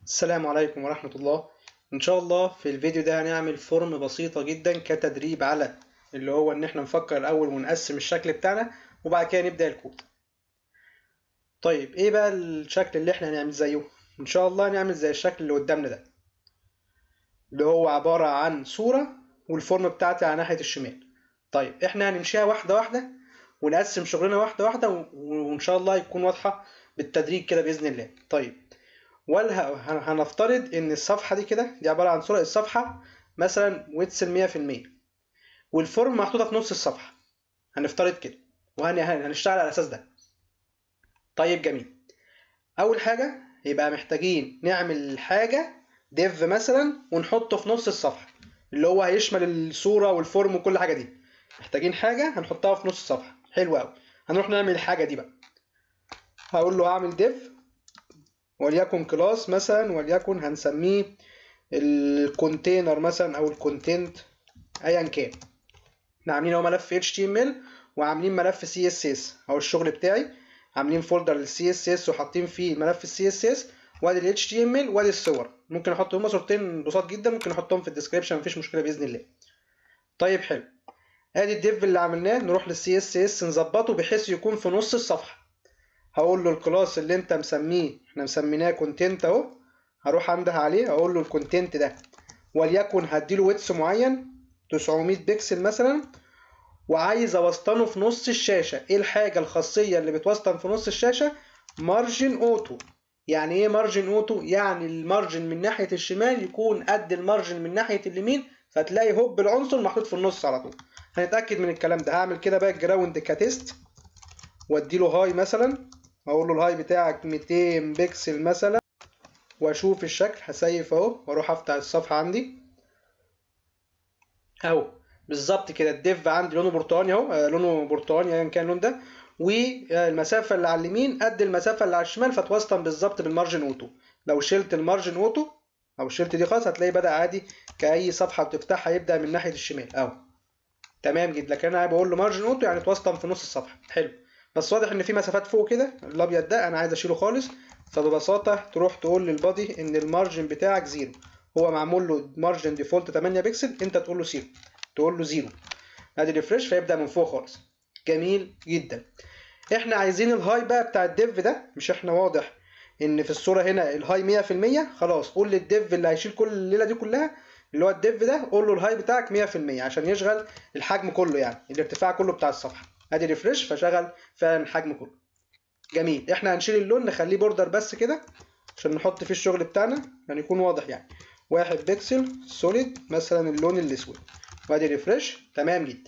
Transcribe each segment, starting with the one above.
السلام عليكم ورحمة الله إن شاء الله في الفيديو ده هنعمل فورم بسيطة جدا كتدريب على اللي هو إن إحنا نفكر الأول ونقسم الشكل بتاعنا وبعد كده نبدأ الكود طيب إيه بقى الشكل اللي إحنا هنعمل زيه إن شاء الله هنعمل زي الشكل اللي قدامنا ده اللي هو عبارة عن صورة والفورم بتاعتي على ناحية الشمال طيب إحنا هنمشيها واحدة واحدة ونقسم شغلنا واحدة واحدة و- وإن شاء الله يكون واضحة بالتدريج كده بإذن الله طيب ولا هنفترض ان الصفحه دي كده دي عباره عن صوره الصفحه مثلا ويتس 100% والفورم محطوطه في نص الصفحه هنفترض كده وهنشتغل على الاساس ده طيب جميل اول حاجه يبقى محتاجين نعمل حاجه ديف مثلا ونحطه في نص الصفحه اللي هو هيشمل الصوره والفورم وكل حاجه دي محتاجين حاجه هنحطها في نص الصفحه حلو قوي هنروح نعمل الحاجه دي بقى هقول له هعمل ديف وليكن كلاس مثلا وليكن هنسميه الكونتينر مثلا او الكونتنت ايا كان احنا عاملين اهو ملف HTML وعاملين ملف CSS او الشغل بتاعي عاملين فولدر لل CSS وحاطين فيه ملف ال CSS وادي ال HTML وادي الصور ممكن احط هما صورتين بساط جدا ممكن احطهم في الديسكريبشن مفيش مشكله باذن الله طيب حلو ادي الديف اللي عملناه نروح لل CSS نظبطه بحيث يكون في نص الصفحه هقول له الكلاس اللي انت مسميه احنا مسميناه كونتنت اهو هروح انده عليه اقول له الكونتنت ده وليكن هديله ويتس معين 900 بكسل مثلا وعايز اوسطنه في نص الشاشه ايه الحاجه الخاصيه اللي بتوسطن في نص الشاشه مارجن اوتو يعني ايه مارجن اوتو يعني المارجن من ناحيه الشمال يكون قد المارجن من ناحيه اليمين فتلاقي هوب العنصر محطوط في النص على طول هنتاكد من الكلام ده هعمل كده باك جراوند كتيست واديله هاي مثلا اقول له الهاي بتاعك 200 بكسل مثلا واشوف الشكل هسيف اهو واروح افتح الصفحه عندي اهو بالظبط كده الديف عندي لونه برتقاني اهو آه، لونه برتقاني ايا كان اللون ده والمسافه اللي على اليمين قد المسافه اللي على الشمال فتوسطن بالظبط بالمارجن اوتو لو شلت المارجن اوتو او شلت دي خالص هتلاقي بدا عادي كاي صفحه بتفتحها يبدا من ناحيه الشمال اهو تمام جدا لكن انا بقول له مارجن اوتو يعني توسطن في نص الصفحه حلو بس واضح ان في مسافات فوق كده الابيض ده انا عايز اشيله خالص فببساطه تروح تقول للبادي ان المارجن بتاعك زيرو هو معمول له مارجن ديفولت 8 بكسل انت تقول له زيرو تقول له زيرو ادي ريفرش فيبدا من فوق خالص جميل جدا احنا عايزين الهاي بقى بتاع الديف ده مش احنا واضح ان في الصوره هنا الهاي 100% خلاص قول للديف اللي هيشيل كل الليله دي كلها اللي هو الديف ده قول له الهاي بتاعك 100% عشان يشغل الحجم كله يعني الارتفاع كله بتاع الصفحه ادي ريفرش فشغل فعلا الحجم كله جميل احنا هنشيل اللون نخليه بوردر بس كده عشان نحط فيه الشغل بتاعنا يعني يكون واضح يعني واحد بكسل سوليد مثلا اللون الاسود وادي ريفرش تمام جدا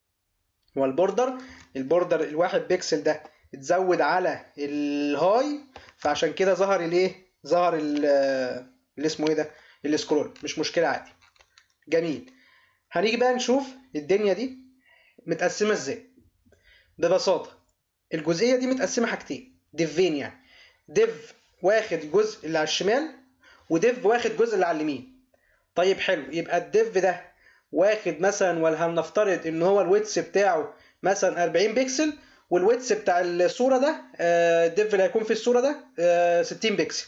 والبوردر البوردر الواحد بكسل ده اتزود على الهاي فعشان كده ظهر الايه ظهر ال- اللي اسمه ايه ده السكرول مش مشكله عادي جميل هنيجي بقى نشوف الدنيا دي متقسمه ازاي ببساطه الجزئيه دي متقسمه حاجتين ديفين يعني ديف واخد الجزء اللي على الشمال وديف واخد الجزء اللي على اليمين طيب حلو يبقى الديف ده واخد مثلا ولا هنفترض ان هو الويتس بتاعه مثلا 40 بكسل والويتس بتاع الصوره ده آه، الديف اللي هيكون في الصوره ده آه، 60 بكسل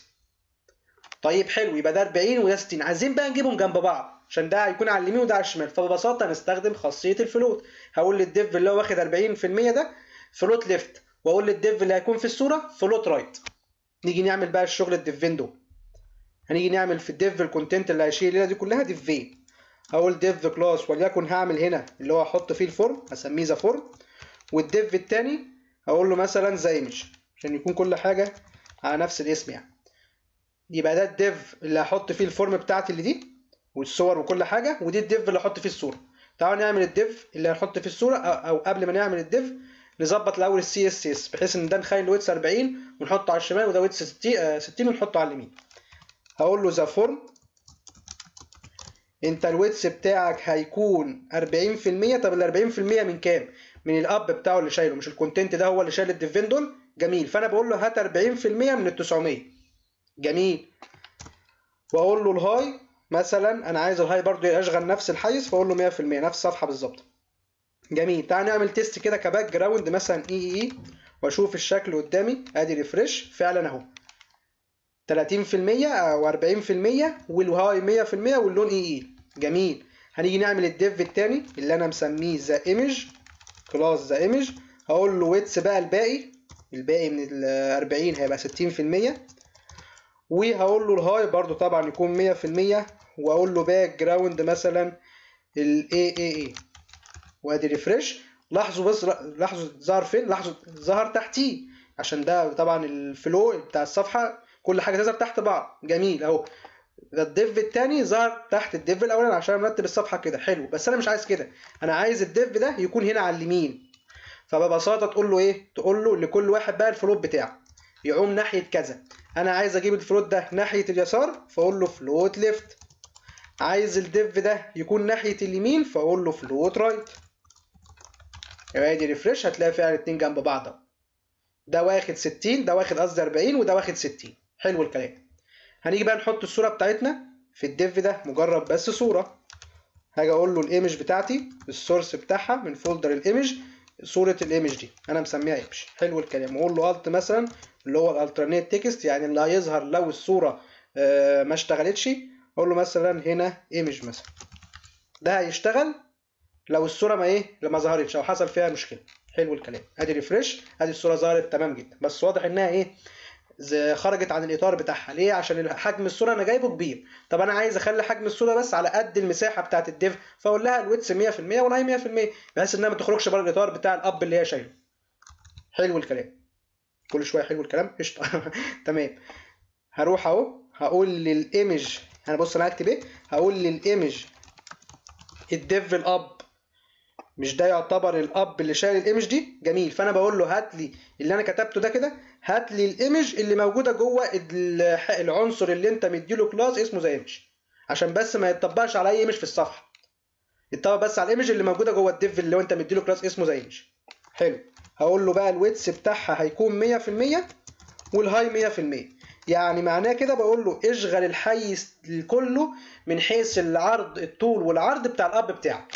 طيب حلو يبقى ده 40 وده 60 عايزين بقى نجيبهم جنب بعض عشان ده هيكون على اليمين وده على الشمال فببساطه هنستخدم خاصيه الفلوت هقول للديف اللي هو واخد 40% ده فلوت ليفت واقول للديف اللي هيكون في الصوره فلوت رايت نيجي نعمل بقى الشغل الديفين دول هنيجي نعمل في الديف الكونتنت اللي هيشيل الليله دي كلها ديفين هقول ديف كلاس وليكن هعمل هنا اللي هو هحط فيه الفورم هسميه ذا فورم والديف التاني هقول له مثلا ذا ايمج عشان يكون كل حاجه على نفس الاسم يعني يبقى ده الديف اللي هحط فيه الفورم بتاعتي اللي دي والصور وكل حاجه ودي الديف اللي هحط فيه الصوره تعالوا نعمل الديف اللي هنحط فيه الصوره او أو قبل ما نعمل الديف نظبط الاول السي اس اس بحيث ان ده نخلي الويتس 40 ونحطه على الشمال وده ويتس 60 آه، 60 ونحطه على اليمين هقول له ذا فورم انت الويتس بتاعك هيكون 40% طب ال 40% من كام؟ من الاب بتاعه اللي شايله مش الكونتنت ده هو اللي شايل الديفين دول جميل فانا بقول له هات 40% من ال 900 جميل واقول له الهاي مثلا انا عايز الهاي برضو يشغل نفس الحيز فاقول له 100% نفس الصفحه بالظبط جميل تعال نعمل تيست كده كباك جراوند مثلا اي اي اي واشوف الشكل قدامي ادي ريفرش فعلا اهو 30% او 40% والهاي 100% واللون اي اي جميل هنيجي نعمل الديف التاني اللي انا مسميه ذا ايمج كلاس ذا ايمج هقول له ويتس بقى الباقي الباقي من ال 40 هيبقى 60% وهقول له الهاي برضو طبعا يكون 100% واقول له باك جراوند مثلا ال AAA وادي ريفرش لاحظوا بس لاحظوا ظهر فين لاحظوا ظهر تحتيه عشان ده طبعا الفلو بتاع الصفحه كل حاجه تظهر تحت بعض جميل اهو ده الديف التاني ظهر تحت الديف الاولاني عشان مرتب الصفحه كده حلو بس انا مش عايز كده انا عايز الديف ده يكون هنا على اليمين فببساطه تقول له ايه تقول له لكل واحد بقى الفلوت بتاعه يقوم ناحيه كذا انا عايز اجيب الفلوت ده ناحيه اليسار فاقول له فلوت ليفت عايز الديف ده يكون ناحيه اليمين فاقول له فلوت رايت يبقى ادي ريفرش هتلاقي فعلا الاتنين جنب بعض اهو ده واخد 60 ده واخد قصدي 40 وده واخد 60 حلو الكلام هنيجي بقى نحط الصوره بتاعتنا في الديف ده مجرد بس صوره هاجي اقول له الايمج بتاعتي السورس بتاعها من فولدر الايمج صوره الايمج دي انا مسميها ايمج حلو الكلام واقول له الت مثلا اللي هو الالترنيت تكست يعني اللي هيظهر لو الصوره ما اشتغلتش اقول له مثلا هنا ايمج مثلا ده هيشتغل لو الصوره ما ايه لما ظهرتش او حصل فيها مشكله حلو الكلام ادي ريفرش ادي الصوره ظهرت تمام جدا بس واضح انها ايه خرجت عن الاطار بتاعها ليه عشان حجم الصوره انا جايبه كبير طب انا عايز اخلي حجم الصوره بس على قد المساحه بتاعه الديف فاقول لها الويتس 100% والهاي 100% بحيث انها ما تخرجش بره الاطار بتاع الاب اللي هي شايله حلو الكلام كل شويه حلو الكلام قشطه تمام هروح اهو هقول للايمج انا بص انا هكتب ايه هقول للايمج الديف الاب مش ده يعتبر الاب اللي شايل الايمج دي جميل فانا بقول له هات لي اللي انا كتبته ده كده هات لي الايمج اللي موجوده جوه العنصر اللي انت مديله كلاس اسمه زي ايمج عشان بس ما يتطبقش على اي ايمج في الصفحه يتطبق بس على الايمج اللي موجوده جوه الديف اللي انت مديله كلاس اسمه زي ايمج حلو هقول له بقى الويتس بتاعها هيكون 100% والهاي 100% يعني معناه كده بقول له اشغل الحيز كله من حيث العرض الطول والعرض بتاع الاب بتاعك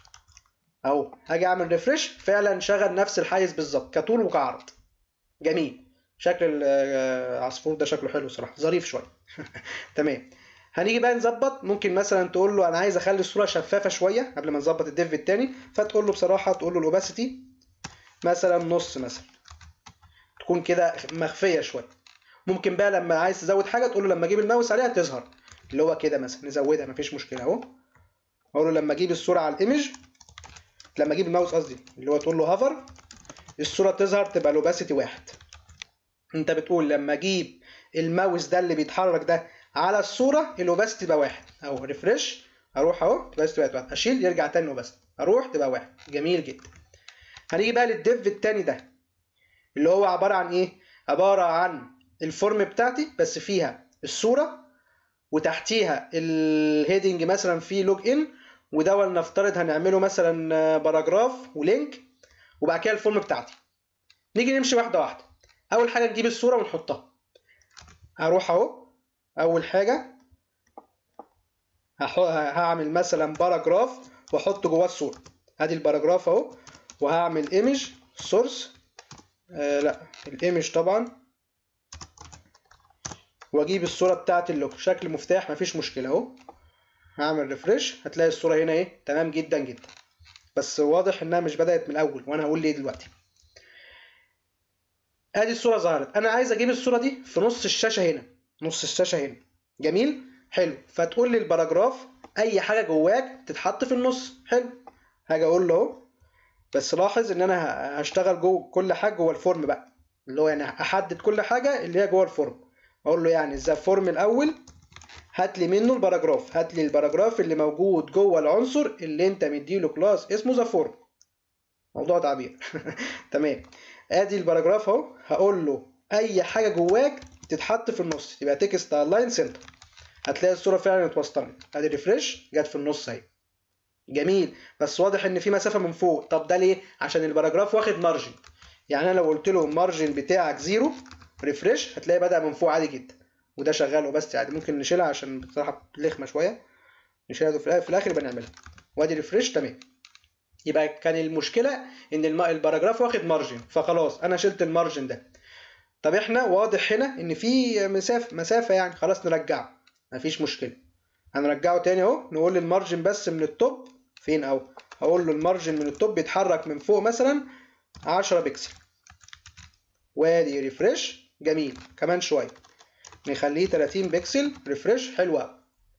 اهو هاجي اعمل ريفرش فعلا شغل نفس الحيز بالظبط كطول وكعرض جميل شكل العصفور ده شكله حلو صراحه ظريف شويه تمام هنيجي بقى نظبط ممكن مثلا تقول له انا عايز اخلي الصوره شفافه شويه قبل ما نظبط الديف التاني فتقول له بصراحه تقول له الاوباسيتي مثلا نص مثلا تكون كده مخفيه شويه ممكن بقى لما عايز تزود حاجه تقول له لما اجيب الماوس عليها تظهر اللي هو كده مثلا نزودها مفيش مشكله اهو اقول له لما اجيب الصوره على الايمج لما اجيب الماوس قصدي اللي هو تقول له هافر الصوره تظهر تبقى الاوباسيتي واحد انت بتقول لما اجيب الماوس ده اللي بيتحرك ده على الصوره الاوباسيتي تبقى واحد اهو ريفرش اروح اهو الاوباسيتي بقت واحد اشيل يرجع تاني اوباسيتي اروح تبقى واحد جميل جدا هنيجي بقى للديف التاني ده اللي هو عباره عن ايه عباره عن الفورم بتاعتي بس فيها الصوره وتحتيها الهيدنج مثلا فيه لوج ان وده ولنفترض هنعمله مثلا باراجراف ولينك وبعد كده الفورم بتاعتي نيجي نمشي واحده واحده اول حاجه نجيب الصوره ونحطها هروح اهو اول حاجه هعمل مثلا باراجراف واحط جواه الصوره ادي الباراجراف اهو وهعمل ايمج سورس آه لا الايمج طبعا واجيب الصوره بتاعت اللوك شكل مفتاح مفيش مشكله اهو هعمل ريفرش هتلاقي الصوره هنا ايه تمام جدا جدا بس واضح انها مش بدات من الاول وانا هقول ليه دلوقتي ادي الصوره ظهرت انا عايز اجيب الصوره دي في نص الشاشه هنا نص الشاشه هنا جميل حلو فتقول لي الباراجراف اي حاجه جواك تتحط في النص حلو هاجي اقول له اهو بس لاحظ ان انا هشتغل جوه كل حاجه جوه الفورم بقى اللي هو يعني احدد كل حاجه اللي هي جوه الفورم اقول له يعني ذا فورم الاول هات لي منه الباراجراف هات لي الباراجراف اللي موجود جوه العنصر اللي انت مديله كلاس اسمه ذا فورم موضوع تعبير تمام ادي الباراجراف اهو هقول له اي حاجه جواك تتحط في النص تبقى تكست لاين سنتر هتلاقي الصوره فعلا اتوسطنت ادي ريفرش جت في النص اهي جميل بس واضح ان في مسافه من فوق طب ده ليه عشان الباراجراف واخد مارجن يعني انا لو قلت له المارجن بتاعك زيرو ريفرش هتلاقي بدا من فوق عادي جدا وده شغال وبس عادي ممكن نشيلها عشان بصراحه لخمه شويه نشيلها في الاخر يبقى نعملها وادي ريفرش تمام يبقى كان المشكله ان الباراجراف واخد مارجن فخلاص انا شلت المارجن ده طب احنا واضح هنا ان في مسافه مسافه يعني خلاص نرجعه مفيش مشكله هنرجعه تاني اهو نقول المارجن بس من التوب فين اهو هقول له المارجن من التوب بيتحرك من فوق مثلا 10 بكسل وادي ريفرش جميل كمان شويه نخليه 30 بكسل ريفرش حلو قوي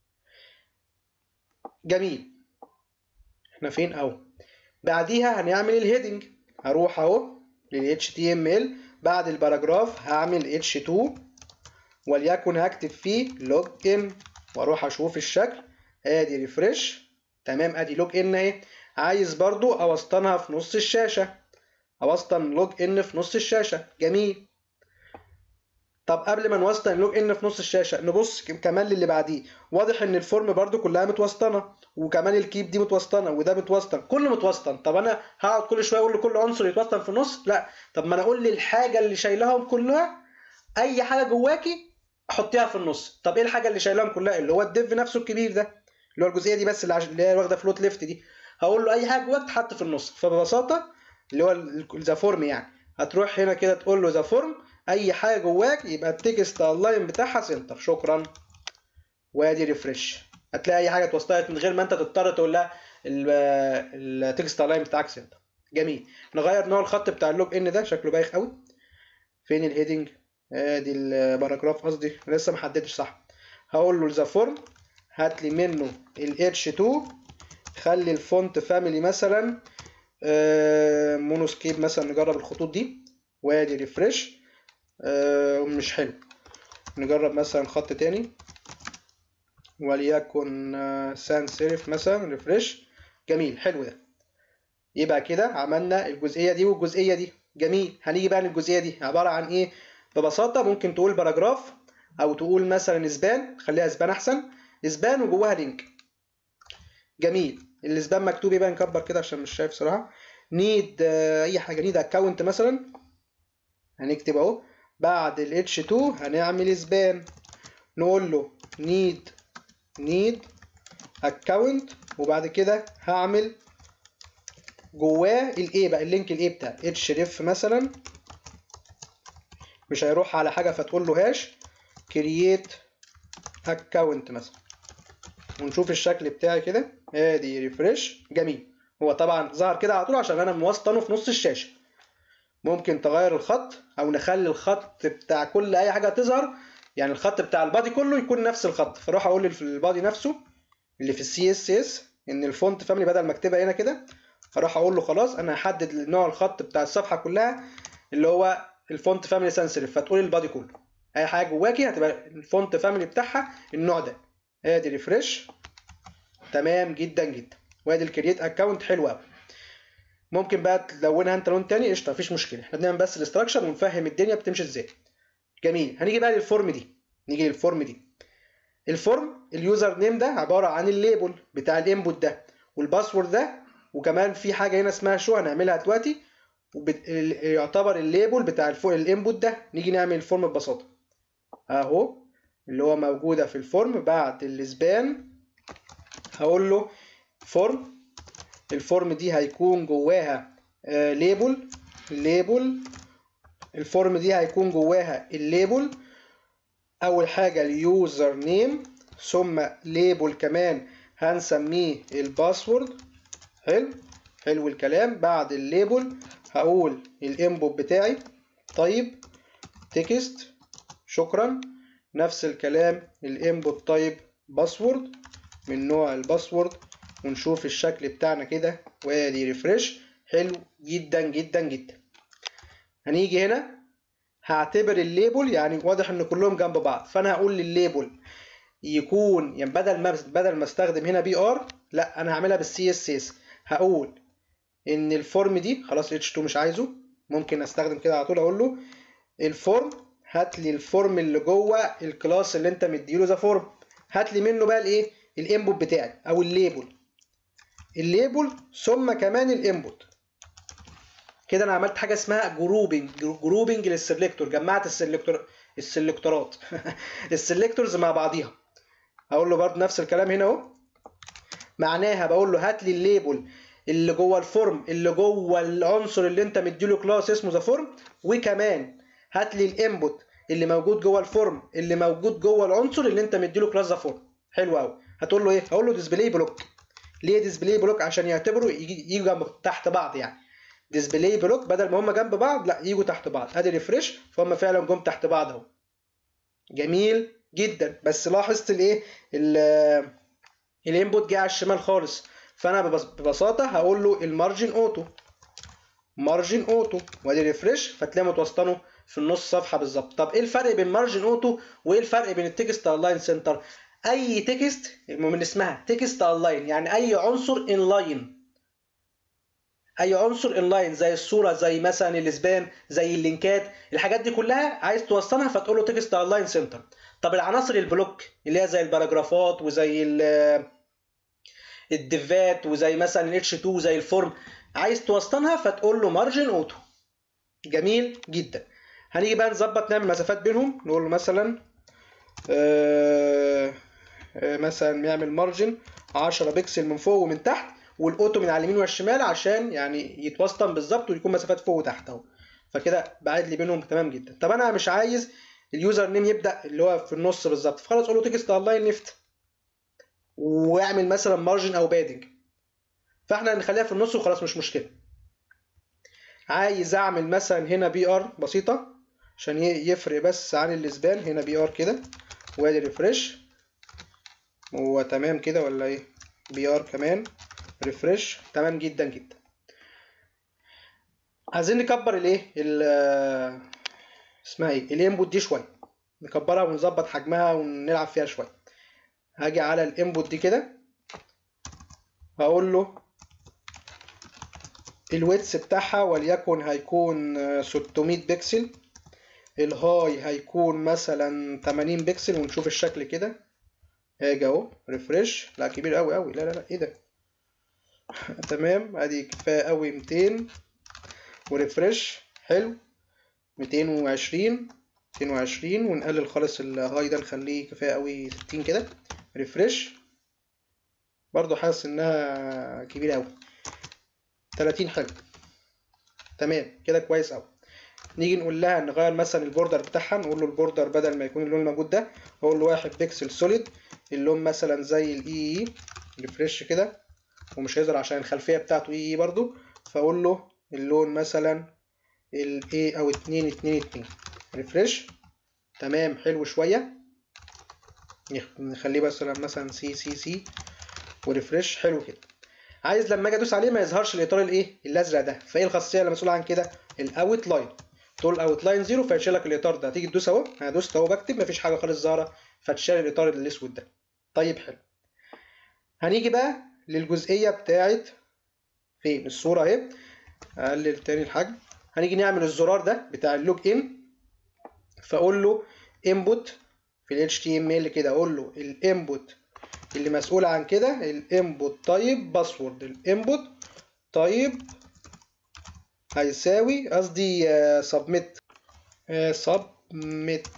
جميل احنا فين اهو بعديها هنعمل الهيدنج هروح اهو لل HTML بعد الباراجراف هعمل H2 وليكن هكتب فيه لوج ان واروح اشوف الشكل ادي ريفرش تمام ادي لوج ان اهي عايز برضو اوسطنها في نص الشاشه اوسطن لوج ان في نص الشاشه جميل طب قبل ما نوسطن اللوج ان في نص الشاشه نبص كمان للي بعديه واضح ان الفورم برضو كلها متوسطنه وكمان الكيب دي متوسطنه وده متوسطن كله متوسطن طب انا هقعد كل شويه اقول لكل عنصر يتوسطن في النص لا طب ما انا اقول للحاجه اللي شايلهم كلها اي حاجه جواكي حطيها في النص طب ايه الحاجه اللي شايلهم كلها اللي هو الديف نفسه الكبير ده اللي هو الجزئيه دي بس اللي, عش... اللي هي واخده فلوت ليفت دي هقول له اي حاجه جواك تحط في النص فببساطه اللي هو ذا فورم يعني هتروح هنا كده تقول له ذا فورم اي حاجه جواك يبقى التكست اللاين بتاعها سنتر شكرا وادي ريفرش هتلاقي اي حاجه اتوسطت من غير ما انت تضطر تقول لها التكست اللاين بتاعك سنتر جميل نغير نوع الخط بتاع اللوج ان ده شكله بايخ قوي فين الهيدنج ادي الباراجراف قصدي لسه ما حددتش صح هقول له ذا فورم هات لي منه ال H2 خلي الفونت فاميلي مثلا آه مونوسكيب مثلا نجرب الخطوط دي وادي ريفرش آه مش حلو نجرب مثلا خط تاني وليكن آه سان سيرف مثلا ريفرش جميل حلو ده يبقى كده عملنا الجزئيه دي والجزئيه دي جميل هنيجي بقى للجزئيه دي عباره عن ايه ببساطه ممكن تقول باراجراف او تقول مثلا اسبان خليها اسبان احسن اسبان وجواها لينك جميل الاسبان مكتوب ايه بقى نكبر كده عشان مش شايف صراحه نيد اي حاجه نيد اكونت مثلا هنكتب اهو بعد ال H2 هنعمل اسبان نقول له نيد نيد اكونت وبعد كده هعمل جواه الايه بقى اللينك الايه بتاع اتش ريف مثلا مش هيروح على حاجه فتقول له هاش كرييت اكونت مثلا ونشوف الشكل بتاعي كده ادي ريفرش جميل هو طبعا ظهر كده على طول عشان انا موسطنه في نص الشاشه ممكن تغير الخط او نخلي الخط بتاع كل اي حاجه تظهر يعني الخط بتاع البادي كله يكون نفس الخط فاروح اقول في البادي نفسه اللي في السي اس اس ان الفونت فاميلي بدل ما اكتبها هنا كده اروح اقول له خلاص انا هحدد نوع الخط بتاع الصفحه كلها اللي هو الفونت فاميلي سانسريف فتقول البادي كله اي حاجه جواكي هتبقى الفونت فاميلي بتاعها النوع ده ادي ريفرش تمام جدا جدا وادي الكرييت اكونت حلو قوي ممكن بقى تلونها انت لون تاني قشطه مفيش مشكله احنا بنعمل بس الاستراكشر ونفهم الدنيا بتمشي ازاي جميل هنيجي بقى للفورم دي نيجي للفورم دي الفورم اليوزر نيم ده عباره عن الليبل بتاع الانبوت ده والباسورد ده وكمان في حاجه هنا اسمها شو هنعملها دلوقتي وبت... يعتبر الليبل بتاع الفو... الانبوت ده نيجي نعمل الفورم ببساطه اهو اللي هو موجوده في الفورم بعد الاسبان هقول له فورم الفورم دي هيكون جواها آه ليبل ليبل الفورم دي هيكون جواها الليبل اول حاجه اليوزر نيم ثم ليبل كمان هنسميه الباسورد حلو حلو الكلام بعد الليبل هقول الانبوت بتاعي طيب تكست شكرا نفس الكلام الانبوت طيب باسورد من نوع الباسورد ونشوف الشكل بتاعنا كده وادي ريفرش حلو جدا جدا جدا هنيجي هنا هعتبر الليبل يعني واضح ان كلهم جنب بعض فانا هقول للليبل يكون يعني بدل ما بدل ما استخدم هنا بي ار لا انا هعملها بالسي اس اس هقول ان الفورم دي خلاص اتش 2 مش عايزه ممكن استخدم كده على طول اقول له الفورم هات لي الفورم اللي جوه الكلاس اللي انت مديله ذا فورم هات لي منه بقى الايه الانبوت بتاعي او الليبل الليبل ثم كمان الانبوت كده انا عملت حاجه اسمها جروبنج جروبنج للسلكتور جمعت السلكتور السلكتورات السلكتورز مع بعضيها اقول له برضه نفس الكلام هنا اهو معناها بقول له هات لي الليبل اللي جوه الفورم اللي جوه العنصر اللي انت مديله كلاس اسمه ذا فورم وكمان هات لي الانبوت اللي موجود جوه الفورم اللي موجود جوه العنصر اللي انت مديله كلاس ذا فورم حلو قوي هتقول له ايه هقول له ديسبلاي بلوك ليه ديسبلاي بلوك عشان يعتبروا يجي يجوا جنب تحت بعض يعني ديسبلاي بلوك بدل ما هم جنب بعض لا يجوا تحت بعض ادي ريفرش فهم فعلا جم تحت بعض اهو جميل جدا بس لاحظت الايه الانبوت جه على الشمال خالص فانا ببساطه هقول له المارجن اوتو مارجن اوتو وادي ريفرش فتلاقي متوسطنه في النص صفحه بالظبط طب ايه الفرق بين مارجن اوتو وايه الفرق بين التكست الاين سنتر اي تكست من اسمها تكست الاين يعني اي عنصر ان لاين اي عنصر ان لاين زي الصوره زي مثلا الاسبان زي اللينكات الحاجات دي كلها عايز توصلها فتقول له تكست الاين سنتر طب العناصر البلوك اللي هي زي الباراجرافات وزي الديفات وزي مثلا الاتش 2 وزي الفورم عايز توسطنها فتقول له مارجن اوتو جميل جدا هنيجي بقى نظبط نعمل مسافات بينهم نقول له مثلا آه آه مثلا نعمل مارجن 10 بكسل من فوق ومن تحت والاوتو من على اليمين والشمال عشان يعني يتوسطن بالظبط ويكون مسافات فوق وتحت اهو فكده بعد لي بينهم تمام جدا طب انا مش عايز اليوزر نيم يبدا اللي هو في النص بالظبط فخلاص اقول له تكست اونلاين ليفت واعمل مثلا مارجن او بادنج فاحنا هنخليها في النص وخلاص مش مشكله عايز اعمل مثلا هنا بي ار بسيطه عشان يفرق بس عن الاسبان هنا بي ار كده وادي ريفرش هو تمام كده ولا ايه بي ار كمان ريفرش تمام جدا جدا عايزين نكبر الايه اسمها ايه الانبوت دي شويه نكبرها ونظبط حجمها ونلعب فيها شويه هاجي على الانبوت دي كده هقول له الويتس بتاعها وليكن هيكون 600 بكسل الهاي هيكون مثلا 80 بكسل ونشوف الشكل كده هاجي اهو ريفرش لا كبير قوي قوي لا لا لا ايه ده تمام ادي كفايه قوي 200 وريفرش حلو 220 220 ونقلل خالص الهاي ده نخليه كفايه قوي 60 كده ريفرش برضو حاسس انها كبيره قوي 30 حلو تمام كده كويس قوي نيجي نقول لها نغير مثلا البوردر بتاعها نقول له البوردر بدل ما يكون اللون الموجود ده اقول له واحد بيكسل سوليد اللون مثلا زي الاي اي ريفرش كده ومش هيظهر عشان الخلفيه بتاعته اي اي برضو فاقول له اللون مثلا الاي او 2 2 2 ريفرش تمام حلو شويه نخليه مثلا مثلا سي سي سي وريفرش حلو كده عايز لما اجي ادوس عليه ما يظهرش الاطار الايه الازرق ده فايه الخاصيه اللي مسؤوله عن كده الاوت لاين تقول اوت لاين زيرو فيشيل لك الاطار ده تيجي تدوس اهو انا دوست اهو بكتب مفيش حاجه خالص ظاهره فتشيل الاطار الاسود ده طيب حلو هنيجي بقى للجزئيه بتاعت فين الصوره اهي اقلل تاني الحجم هنيجي نعمل الزرار ده بتاع اللوج ان فاقول له انبوت في ال HTML كده اقول له الانبوت اللي مسؤول عن كده الانبوت تايب باسورد الانبوت تايب هيساوي قصدي سبميت سبميت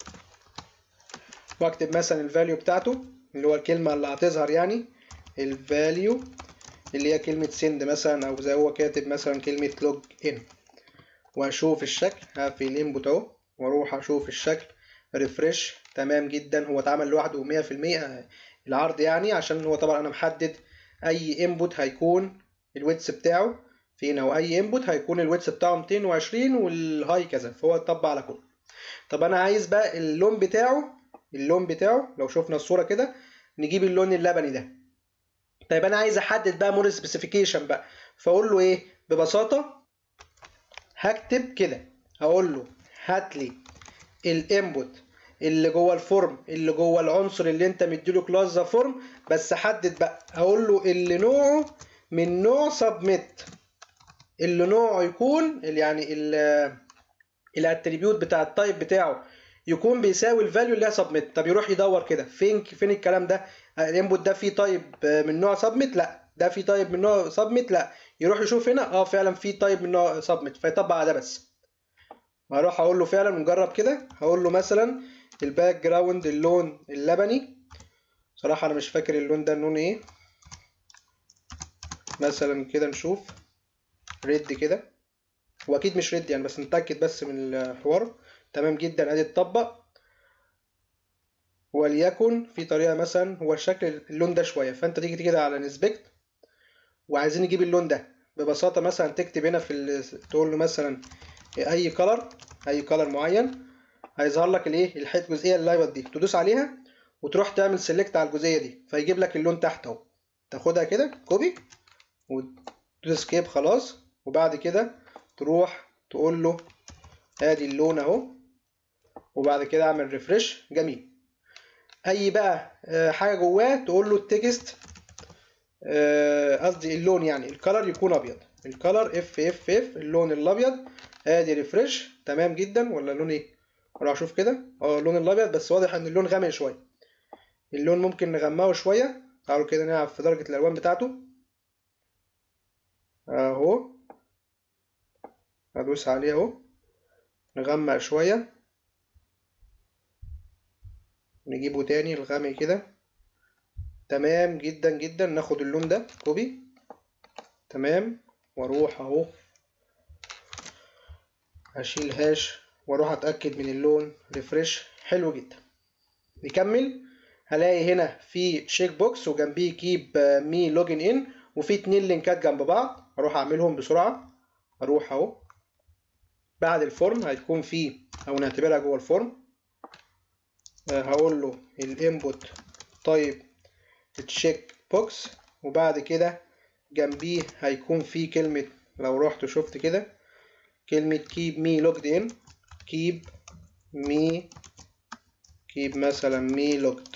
واكتب مثلا الفاليو بتاعته اللي هو الكلمة اللي هتظهر يعني الفاليو اللي هي كلمة سند مثلا او زي هو كاتب مثلا كلمة لوج ان واشوف الشكل هقفل الانبوت اهو واروح اشوف الشكل ريفرش تمام جدا هو اتعمل لوحده 100% العرض يعني عشان هو طبعا انا محدد اي انبوت هيكون الويتس بتاعه فين او اي انبوت هيكون الويتس بتاعه 220 والهاي كذا فهو اتطبق على كله طب انا عايز بقى اللون بتاعه اللون بتاعه لو شفنا الصوره كده نجيب اللون اللبني ده طيب انا عايز احدد بقى مور سبيسيفيكيشن بقى فاقول له ايه ببساطه هكتب كده هقول له هات لي الانبوت اللي جوه الفورم اللي جوه العنصر اللي انت مديله كلاس ذا فورم بس حدد بقى هقول له اللي نوعه من نوع سبميت اللي نوعه يكون يعني الاتريبيوت بتاع التايب بتاعه يكون بيساوي الفاليو اللي هي سبميت طب يروح يدور كده فين فين الكلام ده الانبوت ده فيه تايب من نوع سبميت لا ده فيه تايب من نوع سبميت لا يروح يشوف هنا اه فعلا فيه تايب من نوع سبميت فيطبق على ده بس هروح اقول له فعلا نجرب كده هقول له مثلا الباك جراوند اللون اللبني صراحة انا مش فاكر اللون ده اللون ايه مثلا كده نشوف ريد كده هو اكيد مش ريد يعني بس نتاكد بس من الحوار تمام جدا ادي اتطبق وليكن في طريقه مثلا هو الشكل اللون ده شويه فانت تيجي كده على انسبكت وعايزين نجيب اللون ده ببساطه مثلا تكتب هنا في ال... تقول له مثلا اي كلر اي كلر معين هيظهر لك الايه الحته الجزئيه اللايبت دي تدوس عليها وتروح تعمل سيلكت على الجزئيه دي فيجيب لك اللون تحت اهو تاخدها كده كوبي وتدوس سكيب خلاص وبعد كده تروح تقول له ادي اللون اهو وبعد كده اعمل ريفرش جميل اي بقى حاجه جواه تقول له التكست قصدي اللون يعني الكلر يكون ابيض الكلر اف اف اف اللون الابيض ادي ريفرش تمام جدا ولا لون ايه اروح اشوف كده اه اللون الابيض بس واضح ان اللون غامق شويه اللون ممكن نغمقه شويه تعالوا كده نلعب في درجه الالوان بتاعته اهو ادوس عليه اهو نغمق شويه نجيبه تاني الغامق كده تمام جدا جدا ناخد اللون ده كوبي تمام واروح اهو اشيل هاش واروح اتاكد من اللون ريفرش حلو جدا نكمل هلاقي هنا في تشيك بوكس وجنبيه كيب مي لوجن ان وفي اتنين لينكات جنب بعض اروح اعملهم بسرعه اروح اهو بعد الفورم هيكون فيه او نعتبرها جوه الفورم هقول له الانبوت طيب تشيك بوكس وبعد كده جنبيه هيكون في كلمة لو رحت شفت كده كلمة keep me logged in keep me keep مثلا me logged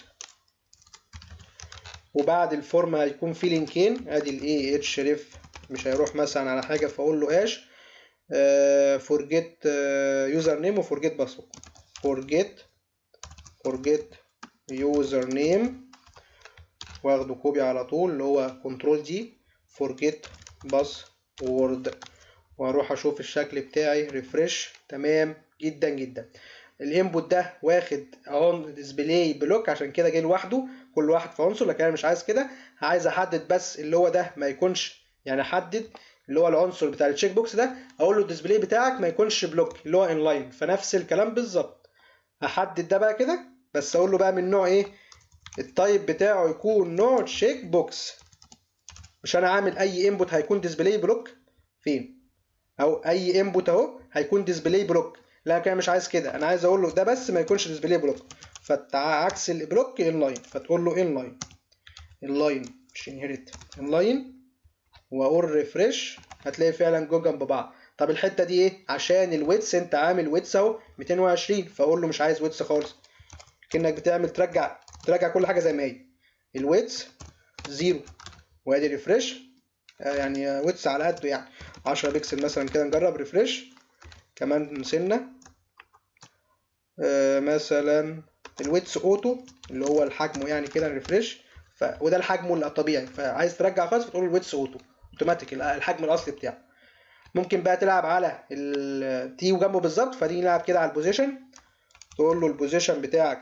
وبعد الفورم هيكون في لينكين ادي ال A H ريف مش هيروح مثلا على حاجة فاقول له اش forget يوزر نيم وفورجيت باسورد forget forget يوزر نيم واخده كوبي على طول اللي هو كنترول دي forget password واروح اشوف الشكل بتاعي ريفرش تمام جدا جدا الانبوت ده واخد اون ديسبلاي بلوك عشان كده جاي لوحده كل واحد في عنصر لكن انا مش عايز كده عايز احدد بس اللي هو ده ما يكونش يعني احدد اللي هو العنصر بتاع التشيك بوكس ده اقول له الديسبلاي بتاعك ما يكونش بلوك اللي هو انلاين فنفس الكلام بالظبط هحدد ده بقى كده بس اقول له بقى من نوع ايه التايب بتاعه يكون نوع تشيك بوكس مش انا عامل اي انبوت هيكون ديسبلاي بلوك فين او اي انبوت اهو هيكون ديسبلاي بلوك لا كده مش عايز كده انا عايز اقول له ده بس ما يكونش ديسبلاي بلوك فعكس البلوك انلاين فتقول له انلاين انلاين مش انهيرت انلاين واقول ريفرش هتلاقي فعلا جو جنب بعض طب الحته دي ايه عشان الويتس انت عامل ويتس اهو 220 فاقول له مش عايز ويتس خالص كانك بتعمل ترجع ترجع كل حاجه زي ما هي الويتس زيرو وادي ريفرش يعني ويتس على قده يعني 10 بكسل مثلا كده نجرب ريفرش كمان سنه آه مثلا الويتس اوتو اللي هو الحجم يعني كده ريفرش ف... وده الحجم الطبيعي فعايز ترجع خالص فتقول الويتس اوتو اوتوماتيك الحجم الاصلي بتاعه ممكن بقى تلعب على التي وجنبه بالظبط فدي نلعب كده على البوزيشن تقول له البوزيشن بتاعك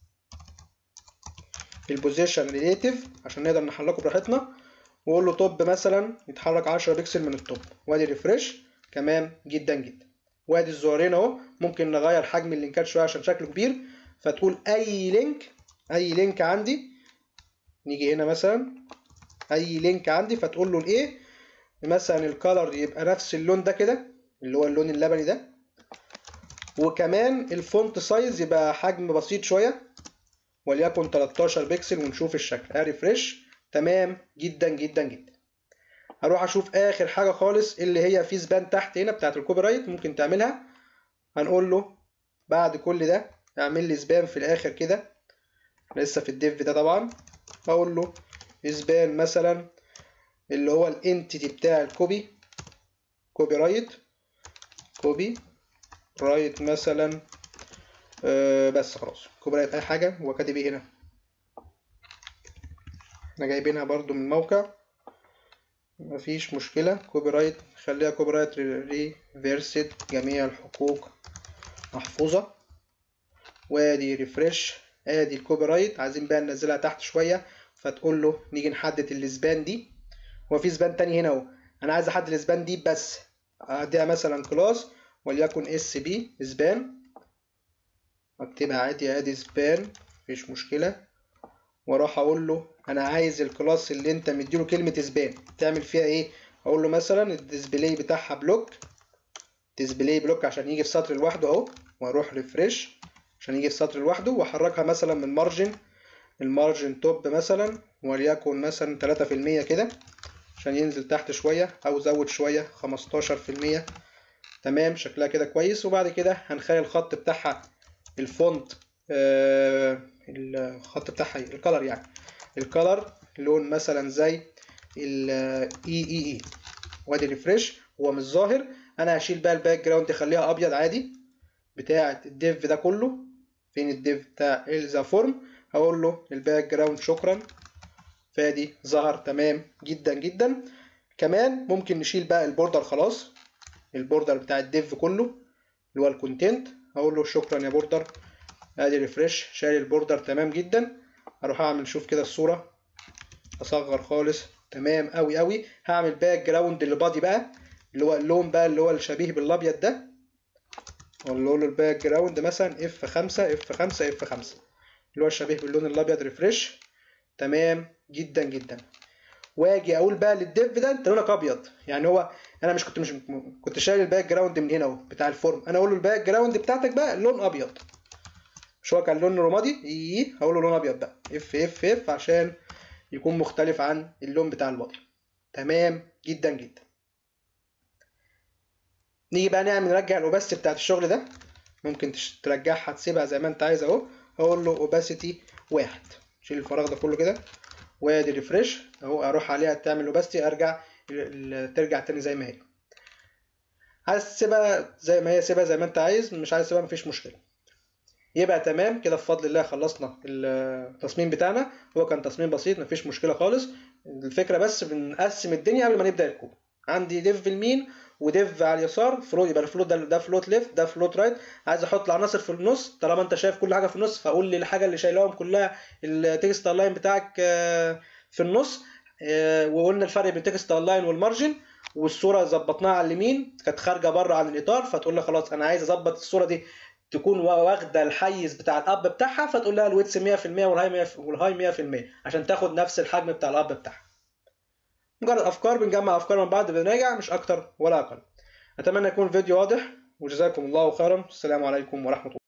البوزيشن ريليتيف عشان نقدر نحركه براحتنا واقول له توب مثلا يتحرك 10 بكسل من التوب وادي ريفرش تمام جدا جدا وادي الزرارين اهو ممكن نغير حجم اللينكات شويه عشان شكله كبير فتقول اي لينك اي لينك عندي نيجي هنا مثلا اي لينك عندي فتقول له الايه مثلا الكالر يبقى نفس اللون ده كده اللي هو اللون اللبني ده وكمان الفونت سايز يبقى حجم بسيط شويه وليكن 13 بكسل ونشوف الشكل ريفرش تمام جدا جدا جدا هروح اشوف اخر حاجه خالص اللي هي في سبان تحت هنا بتاعت الكوبي رايت ممكن تعملها هنقول له بعد كل ده اعمل لي سبان في الاخر كده لسه في الديف ده طبعا اقول له سبان مثلا اللي هو الانتيتي بتاع الكوبي كوبي رايت كوبي رايت مثلا أه بس خلاص كوبي رايت اي حاجه هو كاتب ايه هنا احنا جايبينها برضو من موقع مفيش مشكلة كوبي رايت خليها كوبي رايت ريفيرسد جميع الحقوق محفوظة وادي ريفرش ادي الكوبي رايت عايزين بقى ننزلها تحت شوية فتقول له نيجي نحدد السبان دي هو في سبان تاني هنا اهو انا عايز احدد السبان دي بس اديها مثلا كلاس وليكن اس بي سبان اكتبها عادي ادي سبان مفيش مشكله واروح اقول له انا عايز الكلاس اللي انت مديله كلمه سبان تعمل فيها ايه اقول له مثلا الديسبلاي بتاعها بلوك ديسبلاي بلوك عشان يجي في سطر لوحده اهو واروح ريفرش عشان يجي في سطر لوحده واحركها مثلا من مارجن المارجن توب مثلا وليكن مثلا 3% كده عشان ينزل تحت شوية أو زود شوية 15% تمام شكلها كده كويس وبعد كده هنخلي الخط بتاعها الفونت آه الخط بتاعها الكلر يعني الكلر لون مثلا زي ال اي اي اي وادي ريفرش هو مش ظاهر انا هشيل بقى الباك جراوند اخليها ابيض عادي بتاعه الديف ده كله فين الديف بتاع الزا فورم هقول له الباك جراوند شكرا فادي ظهر تمام جدا جدا كمان ممكن نشيل بقى البوردر خلاص البوردر بتاع الديف كله اللي هو الكونتنت هقول له شكرا يا بوردر ادي ريفرش شايل البوردر تمام جدا اروح اعمل شوف كده الصوره اصغر خالص تمام قوي قوي هعمل باك جراوند للبادي بقى اللي هو اللون بقى اللي هو الشبيه بالابيض ده اقول له الباك جراوند مثلا اف 5 اف 5 اف 5 اللي هو الشبيه باللون الابيض ريفرش تمام جدا جدا واجي اقول بقى للديف ده انت لونك ابيض يعني هو انا مش كنت مش كنت شايل الباك جراوند من هنا اهو بتاع الفورم انا اقول له الباك جراوند بتاعتك بقى لون ابيض مش هو كان لون رمادي ايه هقول له لون ابيض بقى اف اف اف عشان يكون مختلف عن اللون بتاع البادي تمام جدا جدا نيجي بقى نعمل نرجع الاوباسيتي بتاعت الشغل ده ممكن ترجعها تسيبها زي ما انت عايز اهو هقول له اوباسيتي واحد شيل الفراغ ده كله كده وادي ريفرش اهو اروح عليها تعمل اوباسيتي ارجع ترجع تاني زي ما هي عايز تسيبها زي ما هي سيبها زي ما انت عايز مش عايز تسيبها مفيش مشكله يبقى تمام كده بفضل الله خلصنا التصميم بتاعنا هو كان تصميم بسيط مفيش مشكله خالص الفكره بس بنقسم الدنيا قبل ما نبدا الكود عندي ديف في اليمين وديف على اليسار فلوت يبقى الفلوت ده ده فلوت ليفت ده فلوت رايت عايز احط العناصر في النص طالما انت شايف كل حاجه في النص فقول لي الحاجه اللي شايلاهم كلها التكست لاين بتاعك في النص وقلنا الفرق بين التكست لاين والمارجن والصوره ظبطناها على اليمين كانت خارجه بره عن الاطار فتقول لي خلاص انا عايز اظبط الصوره دي تكون واخده الحيز بتاع الاب بتاعها فتقول لها الويتس 100% والهاي 100% والهاي 100% عشان تاخد نفس الحجم بتاع الاب بتاعها مجرد افكار بنجمع افكار من بعض بنراجع مش اكتر ولا اقل اتمنى يكون الفيديو واضح وجزاكم الله خيرا السلام عليكم ورحمه الله